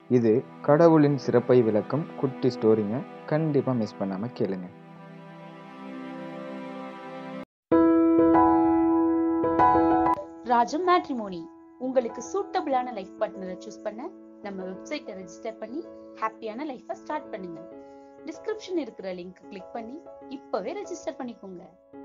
இது கடவுளின் சிறப்பை விளக்கும் குட்டி ஸ்டோரிங்க கண்டிப்பாக மிஸ் பண்ணாமல் கேளுங்க ராஜம் மேட்ரிமோனி உங்களுக்கு சூட்டபிளான லைஃப் பார்ட்னரை சூஸ் பண்ண நம்ம வெப்சைட்டை ரெஜிஸ்டர் பண்ணி ஹாப்பியான லைஃபை ஸ்டார்ட் பண்ணுங்க டிஸ்கிரிப்ஷன் இருக்கிற லிங்க் கிளிக் பண்ணி இப்பவே ரெஜிஸ்டர் பண்ணிக்கோங்க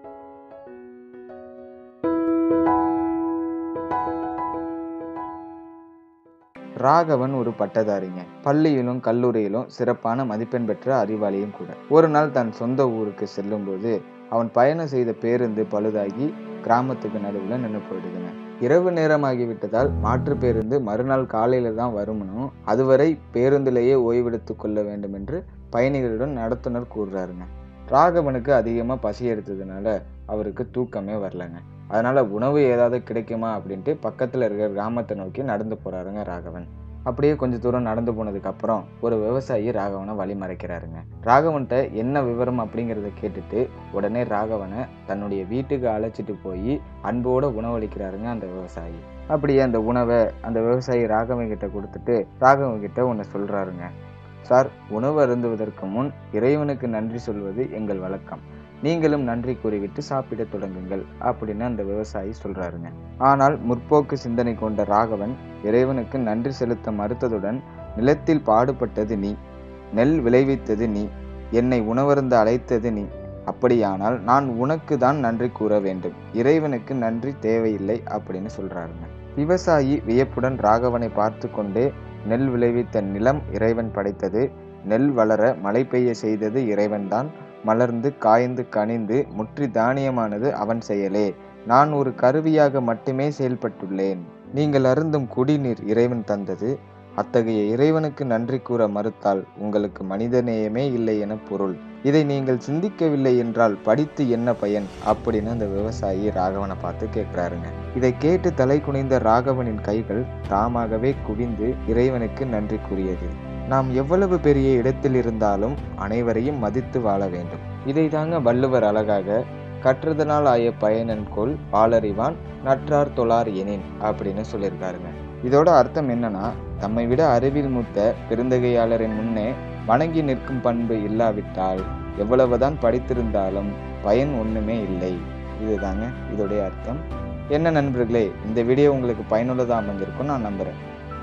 ராகவன் ஒரு பட்டதாரிங்க பள்ளியிலும் கல்லூரியிலும் சிறப்பான மதிப்பெண் பெற்ற அறிவாளியும் கூட ஒரு நாள் தன் சொந்த ஊருக்கு செல்லும்போது அவன் பயணம் செய்த பேருந்து பழுதாகி கிராமத்துக்கு நடுவில் நின்று போயிடுதுங்க இரவு நேரமாகிவிட்டதால் மாற்று பேருந்து மறுநாள் காலையில தான் வருமனும் அதுவரை பேருந்திலேயே ஓய்வெடுத்து கொள்ள வேண்டும் என்று பயணிகளுடன் நடத்துனர் கூறுறாருங்க ராகவனுக்கு அதிகமாக பசி எடுத்ததுனால அவருக்கு தூக்கமே வரலங்க அதனால உணவு ஏதாவது கிடைக்குமா அப்படின்ட்டு பக்கத்தில் இருக்கிற கிராமத்தை நோக்கி நடந்து போறாருங்க ராகவன் அப்படியே கொஞ்ச தூரம் நடந்து போனதுக்கு அப்புறம் ஒரு விவசாயி ராகவனை வழி மறைக்கிறாருங்க ராகவன்கிட்ட என்ன விவரம் அப்படிங்கிறத கேட்டுட்டு உடனே ராகவனை தன்னுடைய வீட்டுக்கு அழைச்சிட்டு போய் அன்போட உணவளிக்கிறாருங்க அந்த விவசாயி அப்படியே அந்த உணவை அந்த விவசாயி ராகவன் கிட்ட கொடுத்துட்டு ராகவன் கிட்ட ஒன்று சொல்றாருங்க சார் உணவு அருந்துவதற்கு முன் இறைவனுக்கு நன்றி சொல்வது எங்கள் வழக்கம் நீங்களும் நன்றி கூறிவிட்டு சாப்பிட தொடங்குங்கள் அப்படின்னு அந்த விவசாயி சொல்றாருங்க ஆனால் முற்போக்கு சிந்தனை கொண்ட ராகவன் இறைவனுக்கு நன்றி செலுத்த மறுத்ததுடன் நிலத்தில் பாடுபட்டது நீ நெல் விளைவித்தது நீ என்னை உணவருந்த அழைத்தது நீ அப்படியானால் நான் உனக்கு தான் நன்றி கூற வேண்டும் இறைவனுக்கு நன்றி தேவையில்லை அப்படின்னு சொல்றாருங்க விவசாயி வியப்புடன் ராகவனை பார்த்து கொண்டே நெல் விளைவித்த நிலம் இறைவன் படைத்தது நெல் வளர மழை பெய்ய செய்தது இறைவன்தான் மலர்ந்து காய்ந்து கனிந்து முற்றி தானியமானது அவன் செயலே நான் ஒரு கருவியாக மட்டுமே செயல்பட்டுள்ளேன் நீங்கள் அருந்தும் குடிநீர் இறைவன் தந்தது அத்தகைய இறைவனுக்கு நன்றி கூற மறுத்தால் உங்களுக்கு மனிதநேயமே இல்லை என பொருள் இதை நீங்கள் சிந்திக்கவில்லை என்றால் படித்து என்ன பயன் அப்படின்னு அந்த விவசாயி ராகவனை பார்த்து கேட்கிறாருங்க இதை கேட்டு தலை குனிந்த ராகவனின் கைகள் தாமாகவே குவிந்து இறைவனுக்கு நன்றி கூறியது நாம் எவ்வளவு பெரிய இடத்தில் இருந்தாலும் அனைவரையும் மதித்து வாழ வேண்டும் இதை தாங்க வள்ளுவர் அழகாக கற்றதனால் ஆய பயனன்கொள் பாலறிவான் நற்றார் தொழார் எனின் அப்படின்னு சொல்லியிருக்காருங்க இதோட அர்த்தம் என்னன்னா தம்மை விட அறிவில் மூத்த பெருந்தகையாளரின் முன்னே வணங்கி நிற்கும் பண்பு இல்லாவிட்டால் எவ்வளவுதான் படித்திருந்தாலும் பயன் ஒண்ணுமே இல்லை இதுதாங்க இதோடைய அர்த்தம் என்ன நண்பர்களே இந்த வீடியோ உங்களுக்கு பயனுள்ளதாக அமைஞ்சிருக்கும் நான் நம்புறேன்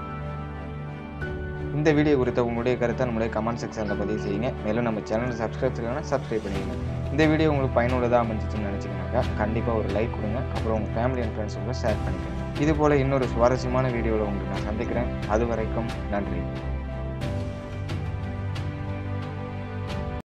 இந்த வீடியோ குறித்த உங்களுடைய கருத்தை நம்மளுடைய கமெண்ட் செக்ஷனில் பதிவு செய்யுங்க மேலும் நம்ம சேனலை சப்ஸ்கிரைப் செய்யலாம் சப்ஸ்கிரைப் பண்ணிடுங்க இந்த வீடியோ உங்களுக்கு பயனுள்ளதாக அமைஞ்சிச்சுன்னு நினச்சிங்கனாக்கா கண்டிப்பாக ஒரு லைக் கொடுங்க அப்புறம் உங்கள் ஃபேமிலி அண்ட் ஃப்ரெண்ட்ஸ் கூட ஷேர் பண்ணிக்கோங்க இது போல் இன்னொரு சுவாரஸ்யமான வீடியோவில் உங்களுக்கு நான் சந்திக்கிறேன் அது வரைக்கும் நன்றி